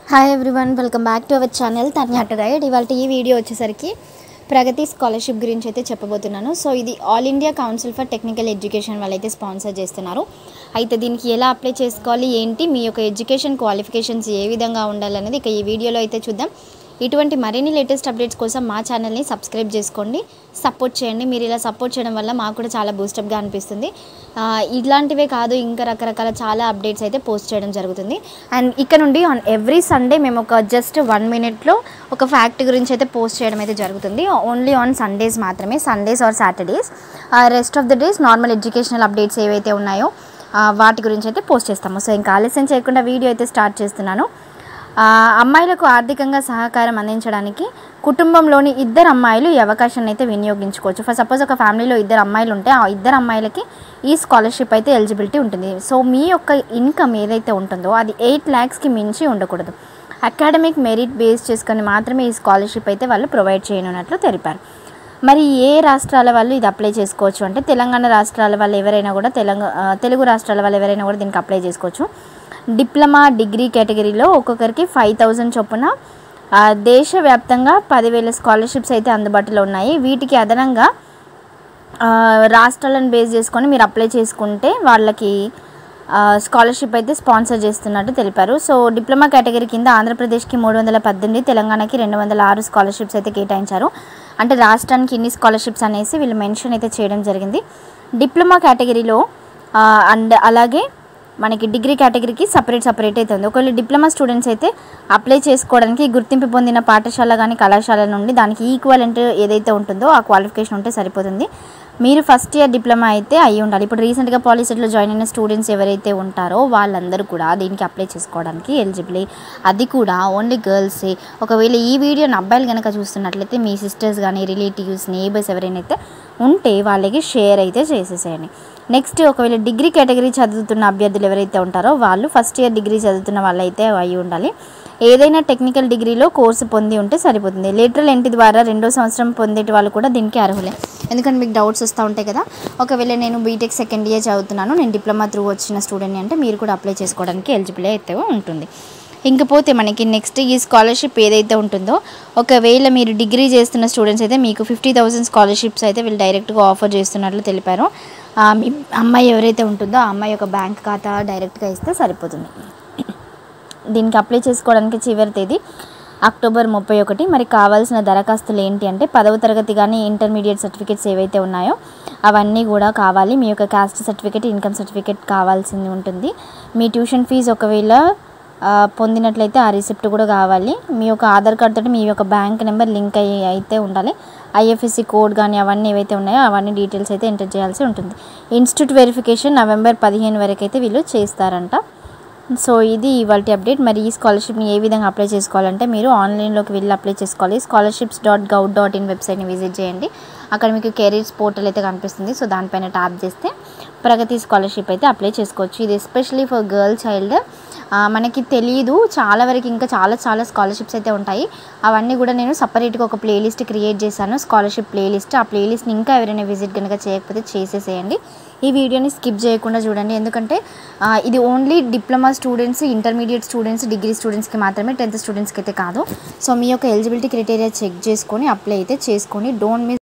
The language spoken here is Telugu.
hi everyone welcome back to our channel తన్యాట గైడ్ ఇవాళ ఈ వీడియో వచ్చేసరికి ప్రగతి స్కాలర్షిప్ గురించి అయితే చెప్పబోతున్నాను సో ఇది all India council for technical education వాళ్ళైతే స్పాన్సర్ చేస్తున్నారు అయితే దీనికి ఎలా అప్లై చేసుకోవాలి ఏంటి మీ యొక్క ఎడ్యుకేషన్ క్వాలిఫికేషన్స్ ఏ విధంగా ఉండాలనేది ఇక ఈ వీడియోలో అయితే చూద్దాం ఇటువంటి మరిన్ని లేటెస్ట్ అప్డేట్స్ కోసం మా ఛానల్ని సబ్స్క్రైబ్ చేసుకోండి సపోర్ట్ చేయండి మీరు ఇలా సపోర్ట్ చేయడం వల్ల మాకు కూడా చాలా బూస్టప్గా అనిపిస్తుంది ఆ, ఇలాంటివే కాదు ఇంకా రకరకాల చాలా అప్డేట్స్ అయితే పోస్ట్ చేయడం జరుగుతుంది అండ్ ఇక్కడ నుండి ఆన్ ఎవ్రీ సండే మేము ఒక జస్ట్ వన్ మినిట్లో ఒక ఫ్యాక్ట్ గురించి అయితే పోస్ట్ చేయడం అయితే జరుగుతుంది ఓన్లీ ఆన్ సండేస్ మాత్రమే Sundays or Saturdays rest of the days normal educational updates ఏవైతే ఉన్నాయో ఆ, వాటి గురించి అయితే పోస్ట్ చేస్తాము సో ఇంకా ఆలస్యం చేయకుండా వీడియో అయితే స్టార్ట్ చేస్తున్నాను ఆ, అమ్మాయిలకు ఆర్థికంగా సహకారం అందించడానికి కుటుంబంలోని ఇద్దరు అమ్మాయిలు ఈ అవకాశాన్ని అయితే వినియోగించుకోవచ్చు ఫర్ సపోజ్ ఒక ఫ్యామిలీలో ఇద్దరు అమ్మాయిలు ఉంటే ఆ ఇద్దరు అమ్మాయిలకి ఈ స్కాలర్షిప్ అయితే ఎలిజిబిలిటీ ఉంటుంది సో మీ యొక్క ఇన్కమ్ ఏదైతే ఉంటుందో అది ఎయిట్ ల్యాక్స్కి మించి ఉండకూడదు అకాడమిక్ మెరిట్ బేస్ చేసుకొని మాత్రమే ఈ స్కాలర్షిప్ అయితే వాళ్ళు ప్రొవైడ్ చేయనున్నట్లు తెలిపారు మరి ఏ రాష్ట్రాల వాళ్ళు ఇది అప్లై చేసుకోవచ్చు అంటే తెలంగాణ రాష్ట్రాల వాళ్ళు ఎవరైనా కూడా తెలంగా ఆ, తెలుగు రాష్ట్రాల వాళ్ళు ఎవరైనా కూడా దీనికి అప్లై చేసుకోవచ్చు డిప్లొమా డిగ్రీ కేటగిరీలో ఒక్కొక్కరికి ఫైవ్ థౌజండ్ చొప్పున ఆ, దేశవ్యాప్తంగా పదివేల స్కాలర్షిప్స్ అయితే అందుబాటులో ఉన్నాయి వీటికి అదనంగా ఆ, రాష్ట్రాలను బేస్ చేసుకొని మీరు అప్లై చేసుకుంటే వాళ్ళకి స్కాలర్షిప్ అయితే స్పాన్సర్ చేస్తున్నట్టు తెలిపారు సో డిప్లొమా కేటగిరీ కింద ఆంధ్రప్రదేశ్కి మూడు వందల పద్దెనిమిది తెలంగాణకి రెండు వందల ఆరు స్కాలర్షిప్స్ అయితే కేటాయించారు అంటే రాష్ట్రానికి ఇన్ని స్కాలర్షిప్స్ అనేసి వీళ్ళు మెన్షన్ అయితే చేయడం జరిగింది డిప్లొమా కేటగిరీలో అండ్ అలాగే మనకి డిగ్రీ కేటగిరీకి సపరేట్ సపరేట్ అయితే ఉంది ఒకవేళ డిప్లొమా స్టూడెంట్స్ అయితే అప్లై చేసుకోవడానికి గుర్తింపు పొందిన పాఠశాల కానీ కళాశాల నుండి దానికి ఈక్వలెంట్ ఏదైతే ఉంటుందో ఆ క్వాలిఫికేషన్ ఉంటే సరిపోతుంది మీరు ఫస్ట్ ఇయర్ డిప్లొమా అయితే అయ్యి ఉండాలి ఇప్పుడు రీసెంట్గా పాలిసెట్లో జాయిన్ అయిన స్టూడెంట్స్ ఎవరైతే ఉంటారో వాళ్ళందరూ కూడా దీనికి అప్లై చేసుకోవడానికి ఎలిజిబుల్ అది కూడా ఓన్లీ గర్ల్సే ఒకవేళ ఈ వీడియోని అబ్బాయిలు కనుక చూస్తున్నట్లయితే మీ సిస్టర్స్ కానీ రిలేటివ్స్ నేబర్స్ ఎవరైనా అయితే ఉంటే వాళ్ళకి షేర్ అయితే చేసేసేయండి నెక్స్ట్ ఒకవేళ డిగ్రీ కేటగిరీ చదువుతున్న అభ్యర్థులు ఎవరైతే ఉంటారో వాళ్ళు ఫస్ట్ ఇయర్ డిగ్రీ చదువుతున్న వాళ్ళైతే అయి ఉండాలి ఏదైనా టెక్నికల్ డిగ్రీలో కోర్సు పొంది ఉంటే సరిపోతుంది లేటరల్ ఎంటి ద్వారా రెండో సంవత్సరం పొందేటి వాళ్ళు కూడా దీనికి అర్హులే ఎందుకంటే మీకు డౌట్స్ వస్తూ ఉంటాయి కదా ఒకవేళ నేను బీటెక్ సెకండ్ ఇయర్ చదువుతున్నాను నేను డిప్లొమా త్రూ వచ్చిన స్టూడెంట్ అంటే మీరు కూడా అప్లై చేసుకోవడానికి ఎలిజిబుల్ అయితే ఉంటుంది ఇంకపోతే మనకి నెక్స్ట్ ఈ స్కాలర్షిప్ ఏదైతే ఉంటుందో ఒకవేళ మీరు డిగ్రీ చేస్తున్న స్టూడెంట్స్ అయితే మీకు ఫిఫ్టీ థౌసండ్ స్కాలర్షిప్స్ అయితే వీళ్ళు డైరెక్ట్గా ఆఫర్ చేస్తున్నట్లు తెలిపారు ఆ, మీ అమ్మాయి ఎవరైతే ఉంటుందో ఆ అమ్మాయి యొక్క బ్యాంక్ ఖాతా డైరెక్ట్గా ఇస్తే సరిపోతుంది దీనికి అప్లై చేసుకోవడానికి చివరి తేదీ అక్టోబర్ ముప్పై ఒకటి మరి కావాల్సిన దరఖాస్తులు ఏంటి అంటే పదవ తరగతి కానీ ఇంటర్మీడియట్ సర్టిఫికేట్స్ ఏవైతే ఉన్నాయో అవన్నీ కూడా కావాలి మీ యొక్క క్యాస్ట్ సర్టిఫికేట్ ఇన్కమ్ సర్టిఫికేట్ కావాల్సింది ఉంటుంది మీ ట్యూషన్ ఫీజు ఒకవేళ ఆ, పొందినట్లయితే ఆ రిసిప్ట్ కూడా కావాలి మీ యొక్క ఆధార్ కార్డ్ తోటి మీ యొక్క బ్యాంక్ నెంబర్ లింక్ అయ్యి అయితే ఉండాలి ఐఎఫ్ఎస్సి కోడ్ కానీ అవన్నీ ఏవైతే ఉన్నాయో అవన్నీ డీటెయిల్స్ అయితే ఎంటర్ చేయాల్సి ఉంటుంది ఇన్స్టిట్యూట్ వెరిఫికేషన్ నవంబర్ పదిహేను వరకు అయితే వీళ్ళు చేస్తారంట సో ఇది ఇవాళ అప్డేట్ మరి ఈ స్కాలర్షిప్ని ఏ విధంగా అప్లై చేసుకోవాలంటే మీరు ఆన్లైన్లోకి వెళ్ళి అప్లై చేసుకోవాలి scholarships dot gov dot in వెబ్సైట్ని విజిట్ చేయండి అక్కడ మీకు కెరీర్స్ పోర్టల్ అయితే కనిపిస్తుంది సో దానిపైన ట్యాప్ చేస్తే ప్రగతి స్కాలర్షిప్ అయితే అప్లై చేసుకోవచ్చు ఇది ఎస్పెషలీ ఫర్ గర్ల్ చైల్డ్ మనకి తెలియదు చాలా వరకు ఇంకా చాలా చాలా స్కాలర్షిప్స్ అయితే ఉంటాయి అవన్నీ కూడా నేను సపరేట్గా ఒక ప్లేలిస్ట్ క్రియేట్ చేశాను స్కాలర్షిప్ ప్లేలిస్ట్ ఆ ప్లేలిస్ట్ని ఇంకా ఎవరైనా విజిట్ కనుక చేయకపోతే చేసేసేయండి ఈ వీడియోని స్కిప్ చేయకుండా చూడండి ఎందుకంటే ఆ, ఇది only diploma students intermediate students degree స్టూడెంట్స్కి మాత్రమే టెన్త్ స్టూడెంట్స్కి అయితే కాదు సో మీ యొక్క ఎలిజిబిలిటీ క్రైటీరియా చెక్ చేసుకొని అప్లై అయితే చేసుకొని డోంట్ మిస్